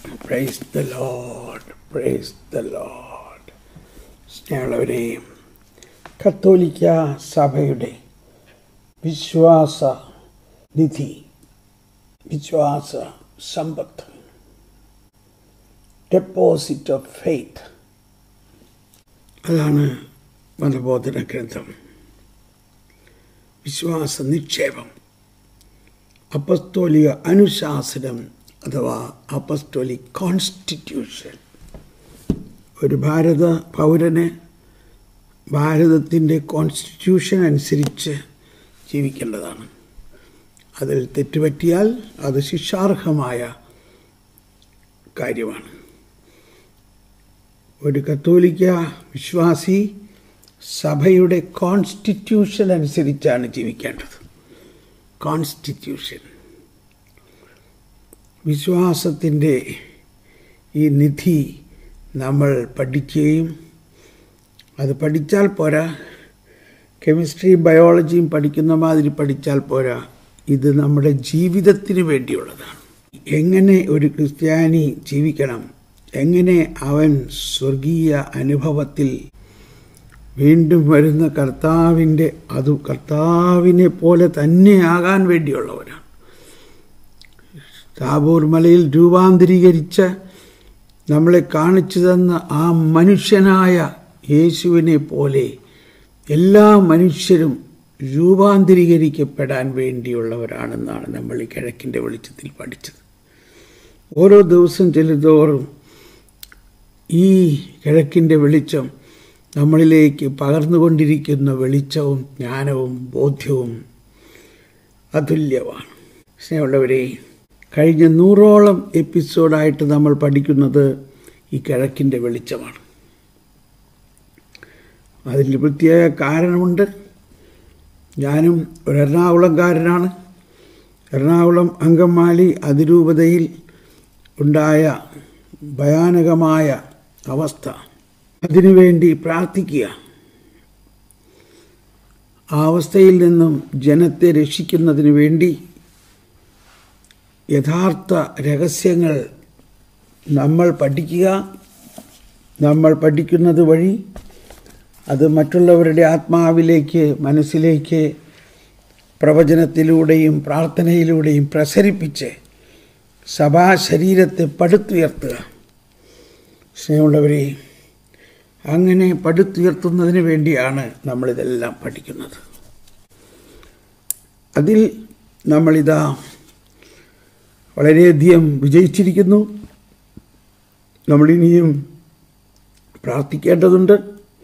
price the lord praise the lord സ്നേഹമുള്ളവരെയും കത്തോലിക്ക സഭയുടെ വിശ്വാസ നിധി വിശ്വാസ സമ്പത്ത് ഡെപ്പോസിറ്റ് ഓഫ് ഫെയ്ത്ത് അതാണ് മതബോധന ഗ്രന്ഥം വിശ്വാസ നിക്ഷേപം അപ്പസ്തോലിക അനുശാസനം അഥവാ അപ്പസ്തോലിക് കോൺസ്റ്റിറ്റ്യൂഷൻ ഒരു ഭാരത പൗരന് ഭാരതത്തിൻ്റെ കോൺസ്റ്റിറ്റ്യൂഷൻ അനുസരിച്ച് ജീവിക്കേണ്ടതാണ് അതിൽ തെറ്റുപറ്റിയാൽ അത് ശിക്ഷാർഹമായ കാര്യമാണ് ഒരു കത്തോലിക്ക വിശ്വാസി സഭയുടെ കോൺസ്റ്റിറ്റ്യൂഷൻ അനുസരിച്ചാണ് ജീവിക്കേണ്ടത് കോൺസ്റ്റിറ്റ്യൂഷൻ വിശ്വാസത്തിൻ്റെ ഈ നിധി നമ്മൾ പഠിക്കുകയും അത് പഠിച്ചാൽ പോരാ കെമിസ്ട്രി ബയോളജിയും പഠിക്കുന്ന മാതിരി പഠിച്ചാൽ പോരാ ഇത് നമ്മുടെ ജീവിതത്തിന് വേണ്ടിയുള്ളതാണ് എങ്ങനെ ഒരു ക്രിസ്ത്യാനി ജീവിക്കണം എങ്ങനെ അവൻ സ്വർഗീയ അനുഭവത്തിൽ വീണ്ടും വരുന്ന കർത്താവിൻ്റെ അത് കർത്താവിനെ പോലെ തന്നെ ആകാൻ വേണ്ടിയുള്ളവരാണ് താബൂർ മലയിൽ രൂപാന്തരീകരിച്ച നമ്മളെ കാണിച്ചു തന്ന ആ മനുഷ്യനായ യേശുവിനെ പോലെ എല്ലാ മനുഷ്യരും രൂപാന്തരീകരിക്കപ്പെടാൻ വേണ്ടിയുള്ളവരാണെന്നാണ് നമ്മൾ ഈ കിഴക്കിൻ്റെ വെളിച്ചത്തിൽ പഠിച്ചത് ഓരോ ദിവസം ചെല്ലുന്തോറും ഈ കിഴക്കിൻ്റെ വെളിച്ചം നമ്മളിലേക്ക് പകർന്നുകൊണ്ടിരിക്കുന്ന വെളിച്ചവും ജ്ഞാനവും ബോധ്യവും അതുല്യമാണ് സ്നേഹമുള്ളവരെ കഴിഞ്ഞ നൂറോളം എപ്പിസോഡായിട്ട് നമ്മൾ പഠിക്കുന്നത് ഈ കിഴക്കിൻ്റെ വെളിച്ചമാണ് അതിന് പ്രത്യേക കാരണമുണ്ട് ഞാനും ഒരു എറണാകുളംകാരനാണ് എറണാകുളം അങ്കമാലി അതിരൂപതയിൽ ഉണ്ടായ ഭയാനകമായ അവസ്ഥ അതിനുവേണ്ടി പ്രാർത്ഥിക്കുക ആ അവസ്ഥയിൽ നിന്നും ജനത്തെ രക്ഷിക്കുന്നതിന് വേണ്ടി യഥാർത്ഥ രഹസ്യങ്ങൾ നമ്മൾ പഠിക്കുക നമ്മൾ പഠിക്കുന്നത് വഴി അത് മറ്റുള്ളവരുടെ ആത്മാവിലേക്ക് മനസ്സിലേക്ക് പ്രവചനത്തിലൂടെയും പ്രാർത്ഥനയിലൂടെയും പ്രസരിപ്പിച്ച് സഭാ ശരീരത്തെ പടുത്തുയർത്തുക സ്നേഹമുള്ളവരെ അങ്ങനെ പടുത്തുയർത്തുന്നതിന് വേണ്ടിയാണ് നമ്മളിതെല്ലാം പഠിക്കുന്നത് അതിൽ നമ്മളിതാ വളരെയധികം വിജയിച്ചിരിക്കുന്നു നമ്മളിനിയും പ്രാർത്ഥിക്കേണ്ടതുണ്ട്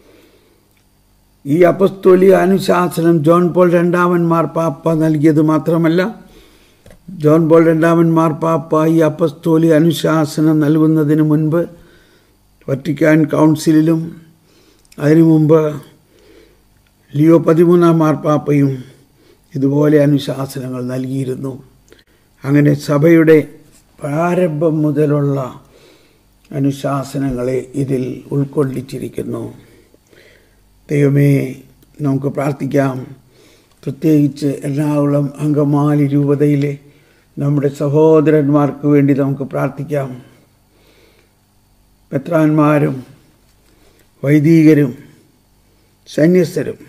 ഈ അപസ്തോലിക അനുശാസനം ജോൺ പോൾ രണ്ടാമൻ മാർപ്പാപ്പ നൽകിയത് മാത്രമല്ല ജോൺ പോൾ രണ്ടാമൻ മാർപ്പാപ്പ ഈ അപസ്തോലിക അനുശാസനം നൽകുന്നതിന് മുൻപ് വറ്റിക്കാൻ കൗൺസിലിലും അതിനു മുമ്പ് ലിയോ പതിമൂന്നാം മാർപ്പാപ്പയും ഇതുപോലെ അനുശാസനങ്ങൾ നൽകിയിരുന്നു അങ്ങനെ സഭയുടെ പ്രാരംഭം മുതലുള്ള അനുശാസനങ്ങളെ ഇതിൽ ഉൾക്കൊള്ളിച്ചിരിക്കുന്നു ദൈവമേ നമുക്ക് പ്രാർത്ഥിക്കാം പ്രത്യേകിച്ച് എറണാകുളം അങ്കമാലി രൂപതയിലെ നമ്മുടെ സഹോദരന്മാർക്ക് വേണ്ടി നമുക്ക് പ്രാർത്ഥിക്കാം മെത്രാന്മാരും വൈദികരും സന്യസ്തരും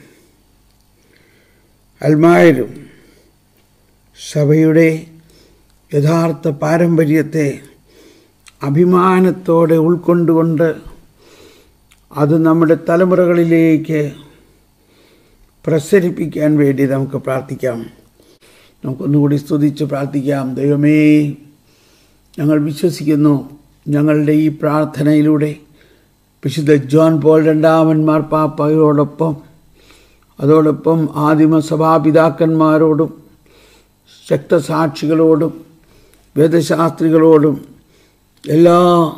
അൽമായരും സഭയുടെ യഥാർത്ഥ പാരമ്പര്യത്തെ അഭിമാനത്തോടെ ഉൾക്കൊണ്ടുകൊണ്ട് അത് നമ്മുടെ തലമുറകളിലേക്ക് പ്രസരിപ്പിക്കാൻ വേണ്ടി നമുക്ക് പ്രാർത്ഥിക്കാം നമുക്കൊന്നുകൂടി സ്തുതിച്ച് പ്രാർത്ഥിക്കാം ദൈവമേ ഞങ്ങൾ വിശ്വസിക്കുന്നു ഞങ്ങളുടെ ഈ പ്രാർത്ഥനയിലൂടെ വിശുദ്ധ ജോൺ പോൾ രണ്ടാമൻ മാർപ്പാപ്പയോടൊപ്പം അതോടൊപ്പം ആദിമ സഭാപിതാക്കന്മാരോടും രക്തസാക്ഷികളോടും വേദശാസ്ത്രികളോടും എല്ലാ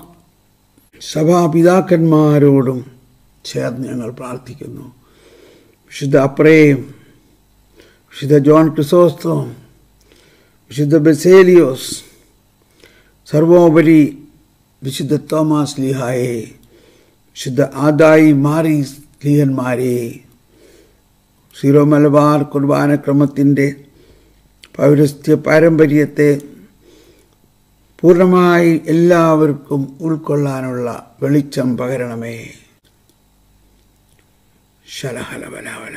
സഭാപിതാക്കന്മാരോടും ചേർന്ന് ഞങ്ങൾ പ്രാർത്ഥിക്കുന്നു വിശുദ്ധ അപ്രേയും വിശുദ്ധ ജോൺ ക്രിസോസ്തോം വിശുദ്ധ ബെസേലിയോസ് സർവോപരി വിശുദ്ധ തോമാസ് ലിഹായെ വിശുദ്ധ ആദായി മാറീസ് ലീഹന്മാരെ സീറോ മലബാർ കുർബാനക്രമത്തിൻ്റെ പൗരസ്ത്യ പാരമ്പര്യത്തെ പൂർണ്ണമായി എല്ലാവർക്കും ഉൾക്കൊള്ളാനുള്ള വെളിച്ചം പകരണമേ ശലഹലബലവല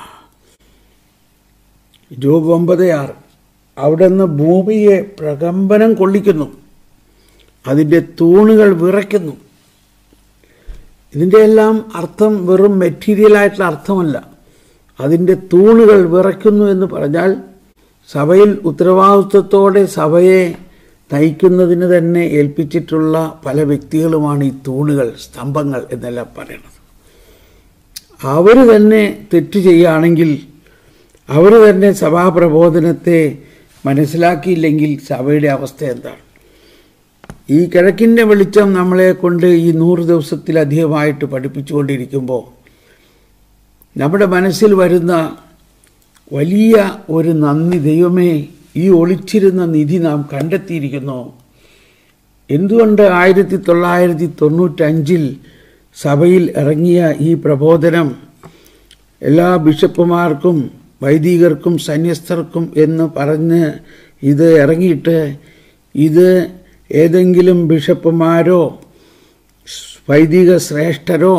ജോബ് ഒമ്പത് ആറ് അവിടുന്ന് ഭൂമിയെ പ്രകമ്പനം കൊള്ളിക്കുന്നു അതിൻ്റെ തൂണുകൾ വിറയ്ക്കുന്നു ഇതിൻ്റെ എല്ലാം അർത്ഥം വെറും മെറ്റീരിയലായിട്ടുള്ള അർത്ഥമല്ല അതിൻ്റെ തൂണുകൾ വിറയ്ക്കുന്നു എന്ന് പറഞ്ഞാൽ സഭയിൽ ഉത്തരവാദിത്വത്തോടെ സഭയെ നയിക്കുന്നതിന് തന്നെ ഏൽപ്പിച്ചിട്ടുള്ള പല വ്യക്തികളുമാണ് ഈ തൂണുകൾ സ്തംഭങ്ങൾ എന്നെല്ലാം പറയുന്നത് അവർ തന്നെ തെറ്റ് ചെയ്യുകയാണെങ്കിൽ അവർ തന്നെ സഭാപ്രബോധനത്തെ മനസ്സിലാക്കിയില്ലെങ്കിൽ സഭയുടെ അവസ്ഥ എന്താണ് ഈ കിഴക്കിൻ്റെ വെളിച്ചം നമ്മളെ കൊണ്ട് ഈ നൂറ് ദിവസത്തിലധികമായിട്ട് പഠിപ്പിച്ചുകൊണ്ടിരിക്കുമ്പോൾ നമ്മുടെ മനസ്സിൽ വരുന്ന വലിയ ഒരു നന്ദി ദൈവമേ ഈ ഒളിച്ചിരുന്ന നിധി നാം കണ്ടെത്തിയിരിക്കുന്നു എന്തുകൊണ്ട് ആയിരത്തി തൊള്ളായിരത്തി തൊണ്ണൂറ്റഞ്ചിൽ സഭയിൽ ഇറങ്ങിയ ഈ പ്രബോധനം എല്ലാ ബിഷപ്പുമാർക്കും വൈദികർക്കും സന്യസ്തർക്കും എന്ന് പറഞ്ഞ് ഇത് ഇറങ്ങിയിട്ട് ഇത് ഏതെങ്കിലും ബിഷപ്പുമാരോ വൈദിക ശ്രേഷ്ഠരോ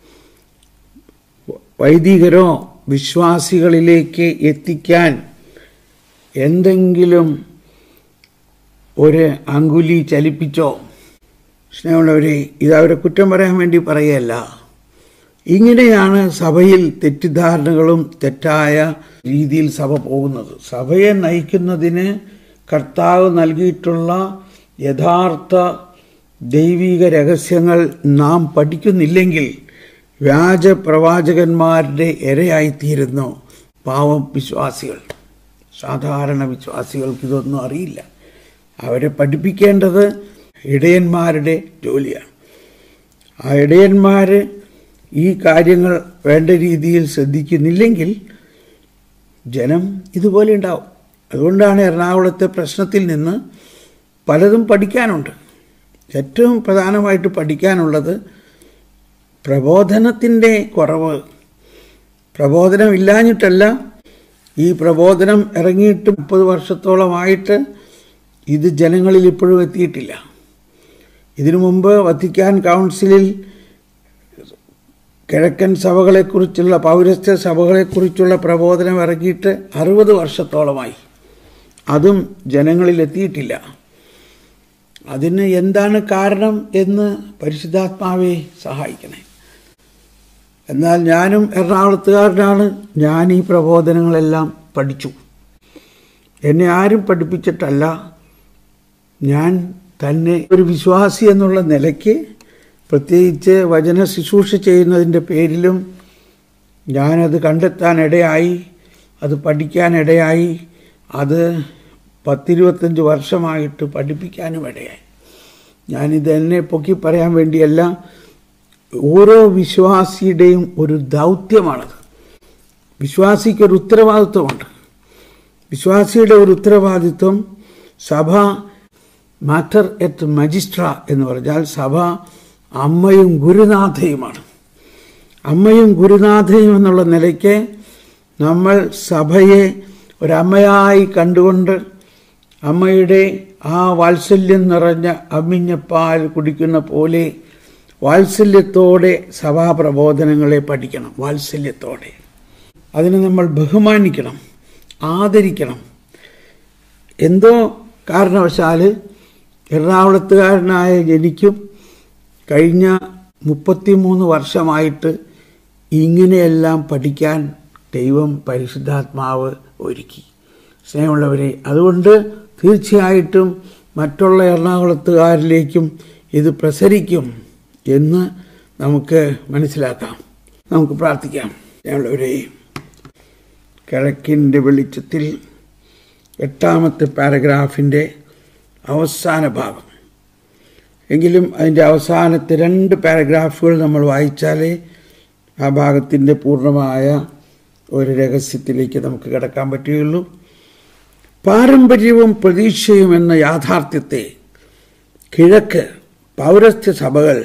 വൈദികരോ വിശ്വാസികളിലേക്ക് എത്തിക്കാൻ എന്തെങ്കിലും ഒരു അങ്കുലി ചലിപ്പിച്ചോ സ്നേഹമുള്ളവരെ ഇത് അവരെ കുറ്റം പറയാൻ വേണ്ടി പറയുകയല്ല ഇങ്ങനെയാണ് സഭയിൽ തെറ്റിദ്ധാരണകളും തെറ്റായ രീതിയിൽ സഭ പോകുന്നത് സഭയെ നയിക്കുന്നതിന് കർത്താവ് നൽകിയിട്ടുള്ള യഥാർത്ഥ ദൈവിക രഹസ്യങ്ങൾ നാം പഠിക്കുന്നില്ലെങ്കിൽ വ്യാജ പ്രവാചകന്മാരുടെ ഇരയായിത്തീരുന്നു പാവം വിശ്വാസികൾ സാധാരണ വിശ്വാസികൾക്ക് ഇതൊന്നും അറിയില്ല അവരെ പഠിപ്പിക്കേണ്ടത് ഇടയന്മാരുടെ ജോലിയാണ് ആ ഇടയന്മാർ ഈ കാര്യങ്ങൾ വേണ്ട രീതിയിൽ ശ്രദ്ധിക്കുന്നില്ലെങ്കിൽ ജനം ഇതുപോലെ ഉണ്ടാവും അതുകൊണ്ടാണ് എറണാകുളത്തെ പ്രശ്നത്തിൽ നിന്ന് പലതും പഠിക്കാനുണ്ട് ഏറ്റവും പ്രധാനമായിട്ട് പഠിക്കാനുള്ളത് പ്രബോധനത്തിൻ്റെ കുറവ് പ്രബോധനം ഇല്ലാഞ്ഞിട്ടല്ല ഈ പ്രബോധനം ഇറങ്ങിയിട്ട് മുപ്പത് വർഷത്തോളമായിട്ട് ഇത് ജനങ്ങളിൽ ഇപ്പോഴും എത്തിയിട്ടില്ല ഇതിനു മുമ്പ് വത്തിക്കാൻ കൗൺസിലിൽ കിഴക്കൻ സഭകളെക്കുറിച്ചുള്ള പൗരസ്ത്യ സഭകളെക്കുറിച്ചുള്ള പ്രബോധനം ഇറങ്ങിയിട്ട് അറുപത് വർഷത്തോളമായി അതും ജനങ്ങളിൽ എത്തിയിട്ടില്ല അതിന് എന്താണ് കാരണം എന്ന് പരിശുദ്ധാത്മാവെ സഹായിക്കണേ എന്നാൽ ഞാനും എറണാകുളത്തുകാരനാണ് ഞാൻ ഈ പ്രബോധനങ്ങളെല്ലാം പഠിച്ചു എന്നെ ആരും പഠിപ്പിച്ചിട്ടല്ല ഞാൻ തന്നെ ഒരു വിശ്വാസി എന്നുള്ള നിലയ്ക്ക് പ്രത്യേകിച്ച് വചന ശുശ്രൂഷ ചെയ്യുന്നതിൻ്റെ പേരിലും ഞാനത് കണ്ടെത്താനിടയായി അത് പഠിക്കാനിടയായി അത് പത്തിരുപത്തഞ്ച് വർഷമായിട്ട് പഠിപ്പിക്കാനും ഇടയായി ഞാനിത് എന്നെ പൊക്കി പറയാൻ വേണ്ടിയല്ല ഓരോ വിശ്വാസിയുടെയും ഒരു ദൗത്യമാണത് വിശ്വാസിക്കൊരു ഉത്തരവാദിത്വമുണ്ട് വിശ്വാസിയുടെ ഒരു ഉത്തരവാദിത്വം സഭ മാറ്റർ എറ്റ് മജിസ്ട്ര എന്ന് പറഞ്ഞാൽ സഭ അമ്മയും ഗുരുനാഥയുമാണ് അമ്മയും ഗുരുനാഥയും എന്നുള്ള നിലയ്ക്ക് നമ്മൾ സഭയെ ഒരമ്മയായി കണ്ടുകൊണ്ട് അമ്മയുടെ ആ വാത്സല്യം നിറഞ്ഞ അമ്മിഞ്ഞ പാൽ കുടിക്കുന്ന പോലെ വാത്സല്യത്തോടെ സഭാപ്രബോധനങ്ങളെ പഠിക്കണം വാത്സല്യത്തോടെ അതിനെ നമ്മൾ ബഹുമാനിക്കണം ആദരിക്കണം എന്തോ കാരണവശാൽ എറണാകുളത്തുകാരനായ എനിക്കും കഴിഞ്ഞ മുപ്പത്തിമൂന്ന് വർഷമായിട്ട് ഇങ്ങനെയെല്ലാം പഠിക്കാൻ ദൈവം പരിശുദ്ധാത്മാവ് ഒരുക്കി സ്നേഹമുള്ളവരെ അതുകൊണ്ട് തീർച്ചയായിട്ടും മറ്റുള്ള എറണാകുളത്തുകാരിലേക്കും ഇത് പ്രസരിക്കും എന്ന് നമുക്ക് മനസ്സിലാക്കാം നമുക്ക് പ്രാർത്ഥിക്കാം സ്നേഹമുള്ളവരെ കിഴക്കിൻ്റെ വെളിച്ചത്തിൽ എട്ടാമത്തെ പാരഗ്രാഫിൻ്റെ അവസാന ഭാഗം എങ്കിലും അതിൻ്റെ അവസാനത്തെ രണ്ട് പാരഗ്രാഫുകൾ നമ്മൾ വായിച്ചാലേ ആ ഭാഗത്തിൻ്റെ പൂർണ്ണമായ ഒരു രഹസ്യത്തിലേക്ക് നമുക്ക് കിടക്കാൻ പറ്റുകയുള്ളൂ പാരമ്പര്യവും പ്രതീക്ഷയും എന്ന യാഥാർത്ഥ്യത്തെ കിഴക്ക് പൗരസ്ത്യ സഭകൾ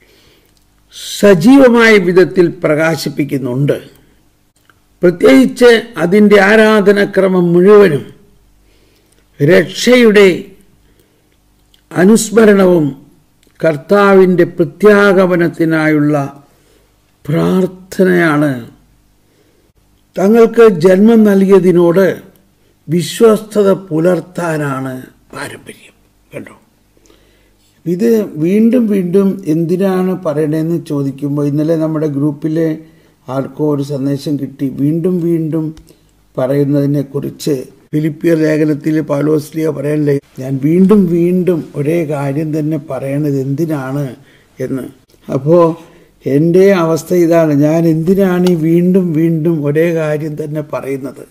സജീവമായ വിധത്തിൽ പ്രകാശിപ്പിക്കുന്നുണ്ട് പ്രത്യേകിച്ച് അതിൻ്റെ ആരാധനക്രമം മുഴുവനും രക്ഷയുടെ അനുസ്മരണവും കർത്താവിൻ്റെ പ്രത്യാഗമനത്തിനായുള്ള പ്രാർത്ഥനയാണ് തങ്ങൾക്ക് ജന്മം നൽകിയതിനോട് വിശ്വസ്തത പുലർത്താനാണ് പാരമ്പര്യം കണ്ടോ ഇത് വീണ്ടും വീണ്ടും എന്തിനാണ് പറയണതെന്ന് ചോദിക്കുമ്പോൾ ഇന്നലെ നമ്മുടെ ഗ്രൂപ്പിലെ ആർക്കോ ഒരു സന്ദേശം കിട്ടി വീണ്ടും വീണ്ടും പറയുന്നതിനെക്കുറിച്ച് ഫിലിപ്പിയർ ലേഖനത്തിൽ പൗലോസ്ലിയ പറയണ്ടേ ഞാൻ വീണ്ടും വീണ്ടും ഒരേ കാര്യം തന്നെ പറയണത് എന്തിനാണ് എന്ന് അപ്പോൾ എൻ്റെ അവസ്ഥ ഇതാണ് ഞാൻ എന്തിനാണ് ഈ വീണ്ടും വീണ്ടും ഒരേ കാര്യം തന്നെ പറയുന്നത്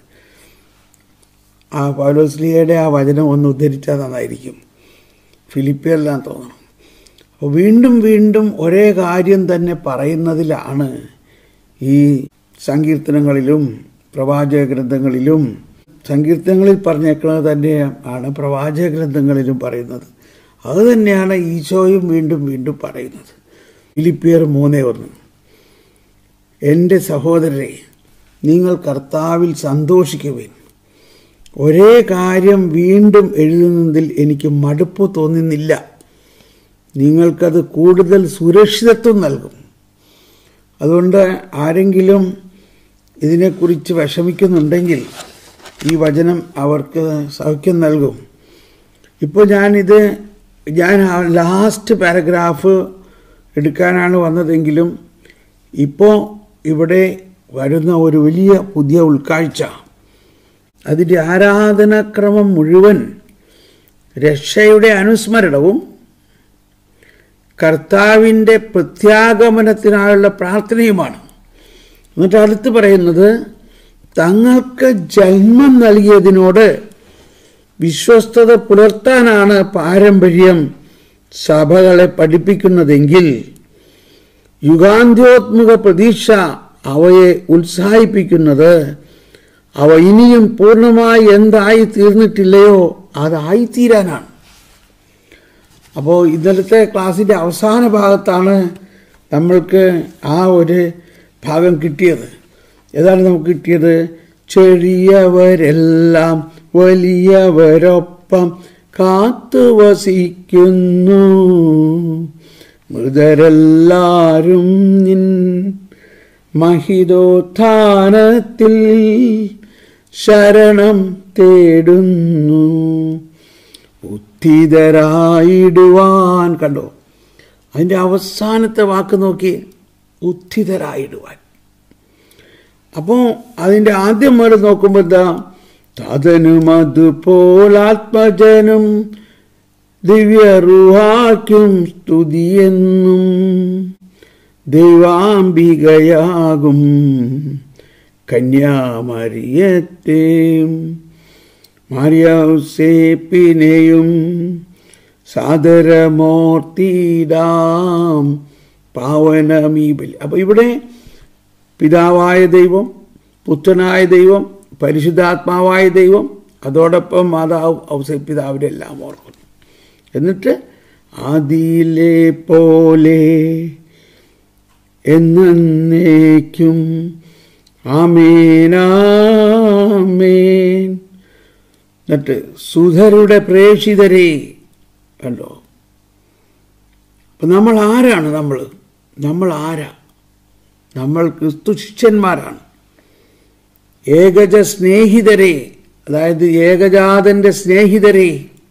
ആ പൗലോസ്ലിയയുടെ ആ വചനം ഒന്ന് ഉദ്ധരിച്ചാൽ നന്നായിരിക്കും ഫിലിപ്പിയറിലാൻ തോന്നണം അപ്പോൾ വീണ്ടും വീണ്ടും ഒരേ കാര്യം തന്നെ പറയുന്നതിലാണ് ഈ സങ്കീർത്തനങ്ങളിലും പ്രവാചക ഗ്രന്ഥങ്ങളിലും സങ്കീർത്തനങ്ങളിൽ പറഞ്ഞേക്കുന്നത് തന്നെ ആണ് പ്രവാചക ഗ്രന്ഥങ്ങളിലും പറയുന്നത് അത് തന്നെയാണ് ഈശോയും വീണ്ടും വീണ്ടും പറയുന്നത് ഫിലിപ്പിയർ മൂന്നേ ഒന്ന് എൻ്റെ സഹോദരരെ നിങ്ങൾ കർത്താവിൽ സന്തോഷിക്കുവിൻ ഒരേ കാര്യം വീണ്ടും എഴുതുന്നതിൽ എനിക്ക് മടുപ്പ് തോന്നുന്നില്ല നിങ്ങൾക്കത് കൂടുതൽ സുരക്ഷിതത്വം നൽകും അതുകൊണ്ട് ആരെങ്കിലും ഇതിനെക്കുറിച്ച് വിഷമിക്കുന്നുണ്ടെങ്കിൽ ഈ വചനം അവർക്ക് സൗഖ്യം നൽകും ഇപ്പോൾ ഞാനിത് ഞാൻ ലാസ്റ്റ് പാരഗ്രാഫ് എടുക്കാനാണ് വന്നതെങ്കിലും ഇപ്പോൾ ഇവിടെ വരുന്ന ഒരു വലിയ പുതിയ ഉൾക്കാഴ്ച അതിൻ്റെ ആരാധനാക്രമം മുഴുവൻ രക്ഷയുടെ അനുസ്മരണവും കർത്താവിൻ്റെ പ്രത്യാഗമനത്തിനായുള്ള പ്രാർത്ഥനയുമാണ് എന്നിട്ട് അടുത്ത് പറയുന്നത് തങ്ങൾക്ക് ജന്മം നൽകിയതിനോട് വിശ്വസ്തത പുലർത്താനാണ് പാരമ്പര്യം സഭകളെ പഠിപ്പിക്കുന്നതെങ്കിൽ യുഗാന്ത്യോത്മുഖ പ്രതീക്ഷ അവയെ ഉത്സാഹിപ്പിക്കുന്നത് അവ ഇനിയും പൂർണ്ണമായി എന്തായി തീർന്നിട്ടില്ലയോ അതായിത്തീരാനാണ് അപ്പോൾ ഇന്നലത്തെ ക്ലാസ്സിൻ്റെ അവസാന ഭാഗത്താണ് നമ്മൾക്ക് ആ ഒരു ഭാഗം കിട്ടിയത് ഏതാണ് നമുക്ക് കിട്ടിയത് ചെറിയവരെല്ലാം വലിയവരൊപ്പം കാത്തു വസിക്കുന്നു മൃതരെല്ലാരും നിൻ മഹിതോത്ഥാനത്തിൽ ശരണം തേടുന്നു ഉത്ഥിതരായിടുവാൻ കണ്ടോ അതിൻ്റെ അവസാനത്തെ വാക്ക് നോക്കി ഉത്ഥിതരായിടുവാൻ അപ്പോൾ അതിൻ്റെ ആദ്യം മുതൽ നോക്കുമ്പോൾ എന്താ തതനും അതുപോലാത്മജനും ദിവ്യറുഹാക്കും സ്തുതിയെന്നും ദൈവാംബികയാകും കന്യാമറിയത്തെ മാറിയൗസേപ്പിനെയും സാദരമോർത്തിടാം പാവനമീബൽ അപ്പോൾ ഇവിടെ പിതാവായ ദൈവം പുത്രനായ ദൈവം പരിശുദ്ധാത്മാവായ ദൈവം അതോടൊപ്പം മാതാവ് ഔസേ പിതാവിനെ എല്ലാം ഓർക്കുന്നു എന്നിട്ട് ആദിയിലെ പോലെ എന്നേക്കും ആമേനാമേൻ എന്നിട്ട് സുധരുടെ പ്രേക്ഷിതരെ കണ്ടോ അപ്പം നമ്മൾ ആരാണ് നമ്മൾ നമ്മൾ ആരാ നമ്മൾ ക്രിസ്തു ശിഷ്യന്മാരാണ് ഏകജ സ്നേഹിതരെ അതായത് ഏകജാതന്റെ സ്നേഹിതരെ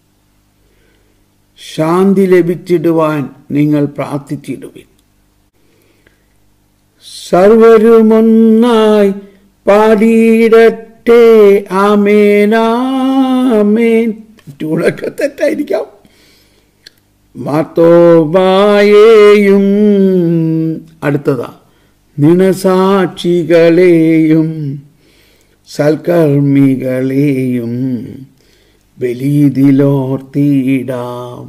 ശാന്തി ലഭിച്ചിടുവാൻ നിങ്ങൾ പ്രാർത്ഥിച്ചിടുവിൻ സർവരുമൊന്നായി പാടിയിടട്ടെ ആമേനാമേൻ ട്യൂണൊക്കെ തെറ്റായിരിക്കാം മാത്തോബായേയും അടുത്തതാ നിണസാക്ഷികളെയും സൽക്കർമ്മികളെയും ബലീതിലോർത്തിയിടാം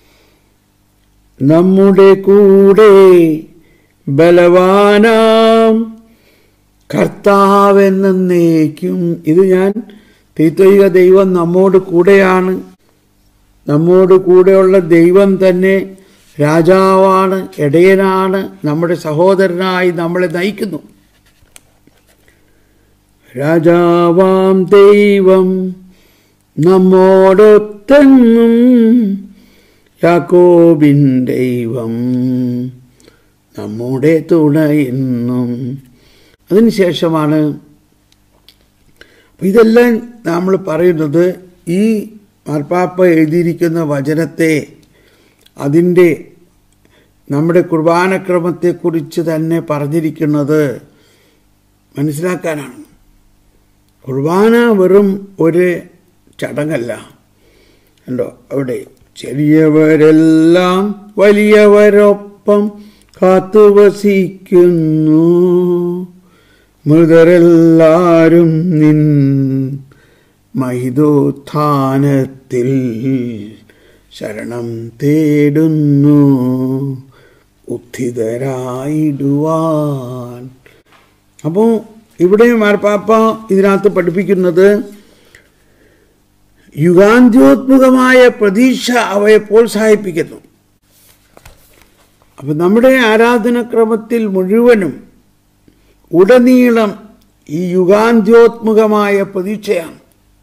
നമ്മുടെ കൂടെ ബലവാനാം കർത്താവെന്നേക്കും ഇത് ഞാൻ തീത്വൈക ദൈവം നമ്മോട് കൂടെയാണ് നമ്മോട് കൂടെയുള്ള ദൈവം തന്നെ രാജാവാണ് ഇടയനാണ് നമ്മുടെ സഹോദരനായി നമ്മളെ നയിക്കുന്നു രാജാവാം ദൈവം നമ്മോടൊത്തെന്നും യാക്കോബിൻ ദൈവം നമ്മുടെ തുണയെന്നും അതിനുശേഷമാണ് അപ്പൊ ഇതെല്ലാം നമ്മൾ പറയുന്നത് ഈ മാർപ്പാപ്പ എഴുതിയിരിക്കുന്ന വചനത്തെ അതിൻ്റെ നമ്മുടെ കുർബാനക്രമത്തെക്കുറിച്ച് തന്നെ പറഞ്ഞിരിക്കുന്നത് മനസ്സിലാക്കാനാണ് കുർബാന വെറും ഒരു ചടങ്ങല്ല ഉണ്ടോ അവിടെ ചെറിയവരെല്ലാം വലിയവരൊപ്പം കാത്തുവസിക്കുന്നു മൃതരെല്ലാരും നിൻ മഹിതോത്ഥാനത്തിൽ ശരണം തേടുന്നു ഉത്ഥിതരായിടുവാൻ അപ്പോൾ ഇവിടെ മാർപ്പാപ്പ ഇതിനകത്ത് പഠിപ്പിക്കുന്നത് യുഗാന്ത്യോത്മുഖമായ പ്രതീക്ഷ അവയെ പ്രോത്സാഹിപ്പിക്കുന്നു അപ്പം നമ്മുടെ ആരാധനക്രമത്തിൽ മുഴുവനും ഉടനീളം ഈ യുഗാന്ത്യോത്മുഖമായ പ്രതീക്ഷയാണ്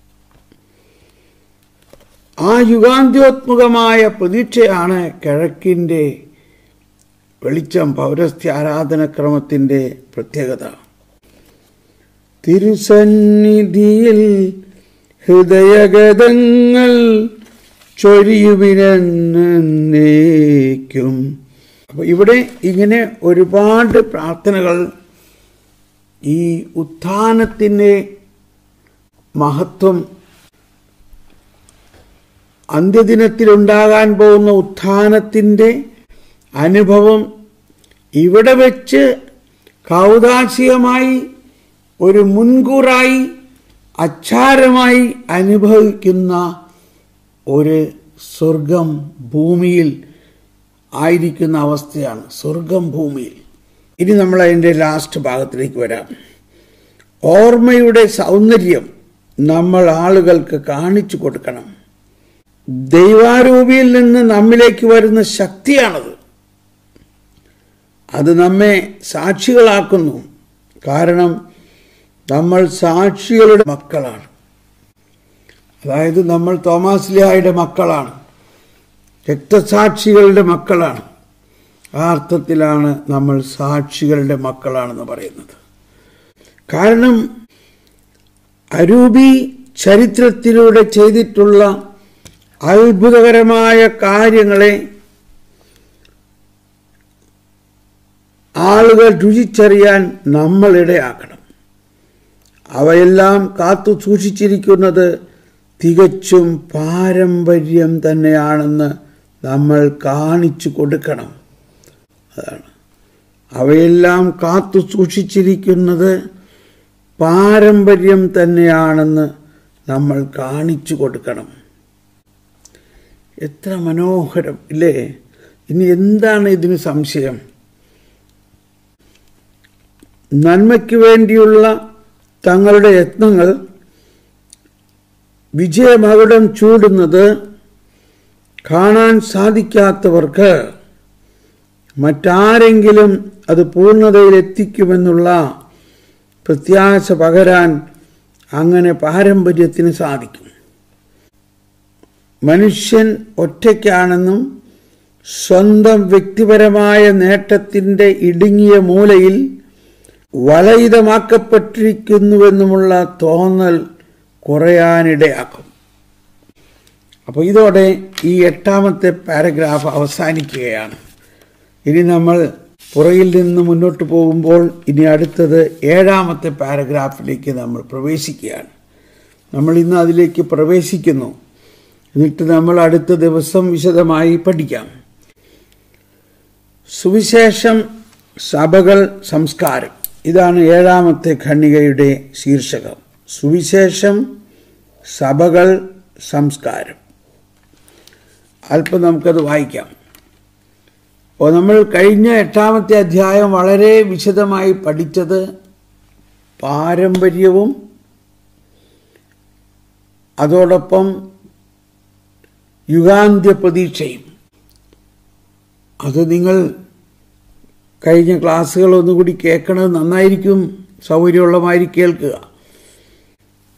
ആ യുഗാന്ത്യോത്മുഖമായ പ്രതീക്ഷയാണ് കിഴക്കിൻ്റെ വെളിച്ചം പൗരസ്ത്യ ആരാധനക്രമത്തിൻ്റെ പ്രത്യേകത തിരുസന്നിധിയിൽ ഹൃദയഗതങ്ങൾ ചൊരിയുവിനേക്കും അപ്പോൾ ഇവിടെ ഇങ്ങനെ ഒരുപാട് പ്രാർത്ഥനകൾ ഈ ഉത്ഥാനത്തിൻ്റെ മഹത്വം അന്ത്യദിനത്തിലുണ്ടാകാൻ പോകുന്ന ഉത്ഥാനത്തിൻ്റെ അനുഭവം ഇവിടെ വെച്ച് കൗതാശികമായി ഒരു മുൻകൂറായി അച്ചാരമായി അനുഭവിക്കുന്ന ഒരു സ്വർഗം ഭൂമിയിൽ ആയിരിക്കുന്ന അവസ്ഥയാണ് സ്വർഗം ഭൂമിയിൽ ഇനി നമ്മൾ അതിൻ്റെ ലാസ്റ്റ് ഭാഗത്തിലേക്ക് വരാം ഓർമ്മയുടെ സൗന്ദര്യം നമ്മൾ ആളുകൾക്ക് കാണിച്ചു കൊടുക്കണം ദൈവാരൂപിയിൽ നിന്ന് നമ്മിലേക്ക് വരുന്ന ശക്തിയാണത് അത് നമ്മെ സാക്ഷികളാക്കുന്നു കാരണം നമ്മൾ സാക്ഷികളുടെ മക്കളാണ് അതായത് നമ്മൾ തോമാസ്ലിയായുടെ മക്കളാണ് രക്തസാക്ഷികളുടെ മക്കളാണ് ആ അർത്ഥത്തിലാണ് നമ്മൾ സാക്ഷികളുടെ മക്കളാണെന്ന് പറയുന്നത് കാരണം അരൂപി ചരിത്രത്തിലൂടെ ചെയ്തിട്ടുള്ള അത്ഭുതകരമായ കാര്യങ്ങളെ ആളുകൾ രുചിച്ചറിയാൻ നമ്മൾ ഇടയാക്കണം അവയെല്ലാം കാത്തു സൂക്ഷിച്ചിരിക്കുന്നത് തികച്ചും പാരമ്പര്യം തന്നെയാണെന്ന് നമ്മൾ കാണിച്ചു കൊടുക്കണം അതാണ് അവയെല്ലാം കാത്തു സൂക്ഷിച്ചിരിക്കുന്നത് പാരമ്പര്യം തന്നെയാണെന്ന് നമ്മൾ കാണിച്ചു കൊടുക്കണം എത്ര മനോഹരം ഇല്ലേ ഇനി എന്താണ് ഇതിന് സംശയം നന്മയ്ക്ക് വേണ്ടിയുള്ള തങ്ങളുടെ യത്നങ്ങൾ വിജയമകുടം ചൂടുന്നത് കാണാൻ സാധിക്കാത്തവർക്ക് മറ്റാരെങ്കിലും അത് പൂർണ്ണതയിൽ എത്തിക്കുമെന്നുള്ള പ്രത്യാശ പകരാൻ അങ്ങനെ പാരമ്പര്യത്തിന് സാധിക്കും മനുഷ്യൻ ഒറ്റയ്ക്കാണെന്നും സ്വന്തം വ്യക്തിപരമായ നേട്ടത്തിൻ്റെ ഇടുങ്ങിയ മൂലയിൽ വലയിതമാക്കപ്പെട്ടിരിക്കുന്നുവെന്നുമുള്ള തോന്നൽ കുറയാനിടയാക്കും അപ്പോൾ ഇതോടെ ഈ എട്ടാമത്തെ പാരഗ്രാഫ് അവസാനിക്കുകയാണ് ഇനി നമ്മൾ പുറകിൽ നിന്ന് മുന്നോട്ട് പോകുമ്പോൾ ഇനി അടുത്തത് ഏഴാമത്തെ പാരഗ്രാഫിലേക്ക് നമ്മൾ പ്രവേശിക്കുകയാണ് നമ്മൾ ഇന്ന് അതിലേക്ക് പ്രവേശിക്കുന്നു എന്നിട്ട് നമ്മൾ അടുത്ത ദിവസം വിശദമായി പഠിക്കാം സുവിശേഷം സഭകൾ സംസ്കാരം ഇതാണ് ഏഴാമത്തെ ഖണ്ണികയുടെ ശീർഷകം സുവിശേഷം സഭകൾ സംസ്കാരം അല്പം നമുക്കത് വായിക്കാം അപ്പോൾ നമ്മൾ കഴിഞ്ഞ എട്ടാമത്തെ അധ്യായം വളരെ വിശദമായി പഠിച്ചത് പാരമ്പര്യവും അതോടൊപ്പം യുഗാന്ത്യ പ്രതീക്ഷയും അത് നിങ്ങൾ കഴിഞ്ഞ ക്ലാസ്സുകൾ ഒന്നുകൂടി കേൾക്കണത് നന്നായിരിക്കും സൗകര്യമുള്ളമാതിരി കേൾക്കുക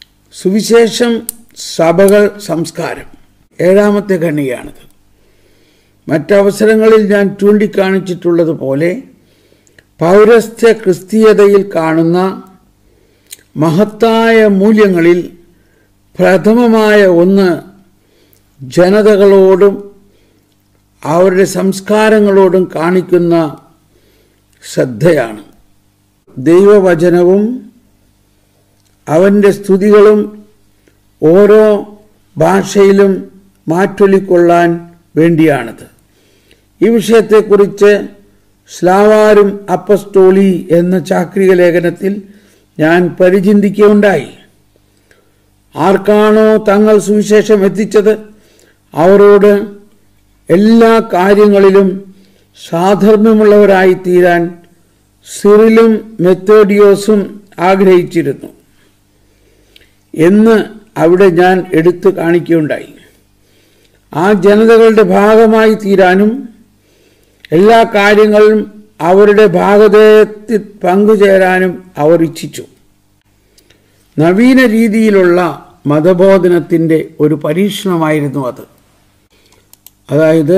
സുവിശേഷം സഭകൾ സംസ്കാരം ഏഴാമത്തെ ഖണ്ണികയാണിത് മറ്റവസരങ്ങളിൽ ഞാൻ ചൂണ്ടിക്കാണിച്ചിട്ടുള്ളതുപോലെ പൗരസ്ത്യ ക്രിസ്തീയതയിൽ കാണുന്ന മഹത്തായ മൂല്യങ്ങളിൽ പ്രഥമമായ ഒന്ന് ജനതകളോടും അവരുടെ സംസ്കാരങ്ങളോടും കാണിക്കുന്ന ശ്രദ്ധയാണ് ദൈവവചനവും അവൻ്റെ സ്തുതികളും ഓരോ ഭാഷയിലും മാറ്റൊലിക്കൊള്ളാൻ വേണ്ടിയാണത് ഈ വിഷയത്തെക്കുറിച്ച് സ്ലാവാരും അപ്പസ്റ്റോളി എന്ന ചാക്രിക ലേഖനത്തിൽ ഞാൻ പരിചിന്തിക്കുകയുണ്ടായി ആർക്കാണോ തങ്ങൾ സുവിശേഷം എത്തിച്ചത് അവരോട് എല്ലാ കാര്യങ്ങളിലും സാധർമ്മ്യമുള്ളവരായി തീരാൻ സിറിലും മെത്തോഡിയോസും ആഗ്രഹിച്ചിരുന്നു എന്ന് അവിടെ ഞാൻ എടുത്തു കാണിക്കുകയുണ്ടായി ആ ജനതകളുടെ ഭാഗമായി തീരാനും എല്ലാ കാര്യങ്ങളും അവരുടെ ഭാഗതയിൽ പങ്കുചേരാനും അവർ ഇച്ഛിച്ചു നവീന രീതിയിലുള്ള മതബോധനത്തിൻ്റെ ഒരു പരീക്ഷണമായിരുന്നു അത് അതായത്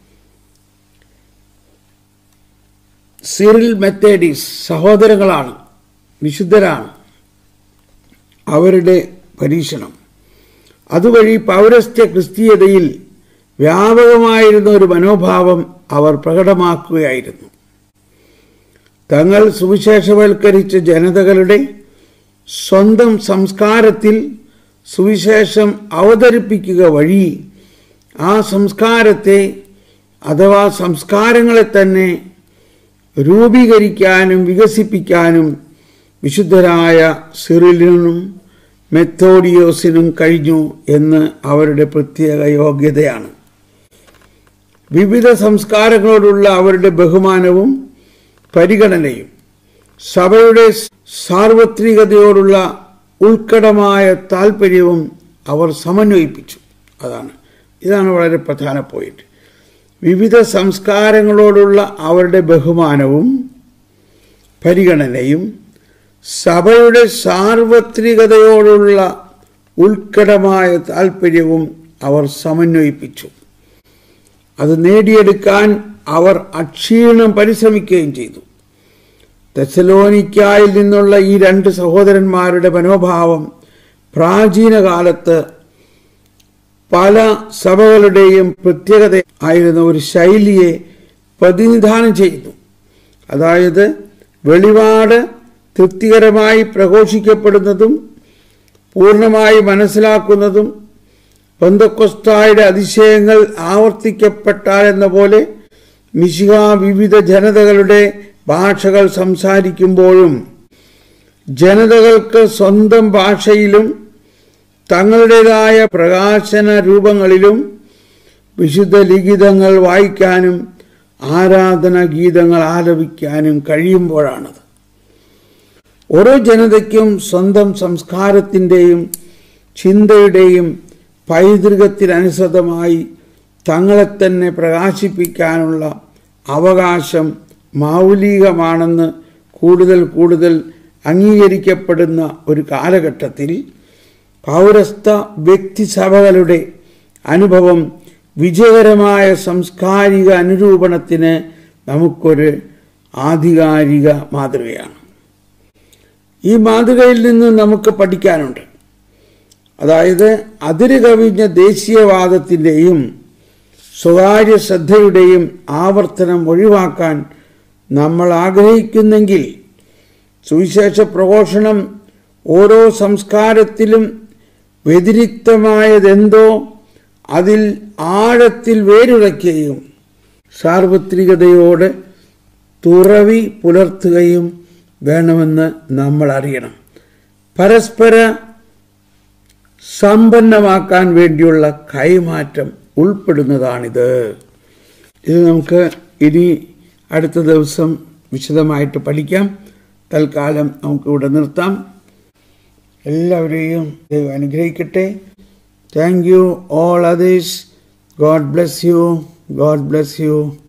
സിറിൽ മെത്തേഡീസ് സഹോദരങ്ങളാണ് വിശുദ്ധരാണ് അവരുടെ പരീക്ഷണം അതുവഴി പൗരസ്ത്യ ക്രിസ്തീയതയിൽ വ്യാപകമായിരുന്ന ഒരു മനോഭാവം അവർ പ്രകടമാക്കുകയായിരുന്നു തങ്ങൾ സുവിശേഷവൽക്കരിച്ച ജനതകളുടെ സ്വന്തം സംസ്കാരത്തിൽ സുവിശേഷം അവതരിപ്പിക്കുക വഴി ആ സംസ്കാരത്തെ അഥവാ സംസ്കാരങ്ങളെ തന്നെ രൂപീകരിക്കാനും വികസിപ്പിക്കാനും വിശുദ്ധരായ സിറിലിനും മെത്തോഡിയോസിനും കഴിഞ്ഞു എന്ന് അവരുടെ പ്രത്യേക യോഗ്യതയാണ് വിവിധ സംസ്കാരങ്ങളോടുള്ള അവരുടെ ബഹുമാനവും പരിഗണനയും സഭയുടെ സാർവത്രികതയോടുള്ള ഉൾക്കടമായ താല്പര്യവും അവർ സമന്വയിപ്പിച്ചു അതാണ് ഇതാണ് വളരെ പ്രധാന പോയിന്റ് വിവിധ സംസ്കാരങ്ങളോടുള്ള അവരുടെ ബഹുമാനവും പരിഗണനയും സഭയുടെ സാർവത്രികതയോടുള്ള ഉൾക്കടമായ താല്പര്യവും അവർ സമന്വയിപ്പിച്ചു അത് നേടിയെടുക്കാൻ അവർ അക്ഷീണം പരിശ്രമിക്കുകയും ചെയ്തു തെസലോനിക്കായിൽ നിന്നുള്ള ഈ രണ്ട് സഹോദരന്മാരുടെ മനോഭാവം പ്രാചീന കാലത്ത് പല സഭകളുടെയും പ്രത്യേകത ആയിരുന്ന ഒരു ശൈലിയെ പ്രതിനിധാനം ചെയ്യുന്നു അതായത് വെളിപാട് തൃപ്തികരമായി പ്രഘോഷിക്കപ്പെടുന്നതും പൂർണ്ണമായി മനസ്സിലാക്കുന്നതും ബന്ധക്കൊസ്തായുടെ അതിശയങ്ങൾ ആവർത്തിക്കപ്പെട്ടാൽ എന്ന പോലെ മിശിക വിവിധ ജനതകളുടെ ഭാഷകൾ സംസാരിക്കുമ്പോഴും ജനതകൾക്ക് സ്വന്തം ഭാഷയിലും തങ്ങളുടേതായ പ്രകാശന രൂപങ്ങളിലും വിശുദ്ധ ലിഖിതങ്ങൾ വായിക്കാനും ആരാധന ഗീതങ്ങൾ ആലപിക്കാനും കഴിയുമ്പോഴാണത് ഓരോ ജനതയ്ക്കും സ്വന്തം സംസ്കാരത്തിൻ്റെയും ചിന്തയുടെയും പൈതൃകത്തിനനുസൃതമായി തങ്ങളെ തന്നെ പ്രകാശിപ്പിക്കാനുള്ള അവകാശം മൗലികമാണെന്ന് കൂടുതൽ കൂടുതൽ അംഗീകരിക്കപ്പെടുന്ന ഒരു കാലഘട്ടത്തിൽ പൗരസ്ത വ്യക്തിസഭകളുടെ അനുഭവം വിജയകരമായ സാംസ്കാരിക അനുരൂപണത്തിന് നമുക്കൊരു ആധികാരിക മാതൃകയാണ് ഈ മാതൃകയിൽ നിന്ന് നമുക്ക് പഠിക്കാനുണ്ട് അതായത് അതിര് കവിഞ്ഞ ദേശീയവാദത്തിൻ്റെയും സ്വകാര്യ ശ്രദ്ധയുടെയും ആവർത്തനം ഒഴിവാക്കാൻ നമ്മൾ ആഗ്രഹിക്കുന്നെങ്കിൽ സുവിശേഷ പ്രഘോഷണം ഓരോ സംസ്കാരത്തിലും വ്യതിരിക്തമായതെന്തോ അതിൽ ആഴത്തിൽ വേരുറയ്ക്കുകയും സാർവത്രികതയോട് തുറവി പുലർത്തുകയും വേണമെന്ന് നമ്മൾ അറിയണം പരസ്പര സമ്പന്നമാക്കാൻ വേണ്ടിയുള്ള കൈമാറ്റം ഉൾപ്പെടുന്നതാണിത് ഇത് നമുക്ക് ഇനി അടുത്ത ദിവസം വിശദമായിട്ട് പഠിക്കാം തൽക്കാലം നമുക്ക് ഇവിടെ നിർത്താം എല്ലാവരെയും ദൈവം അനുഗ്രഹിക്കട്ടെ thank you all others God bless you God bless U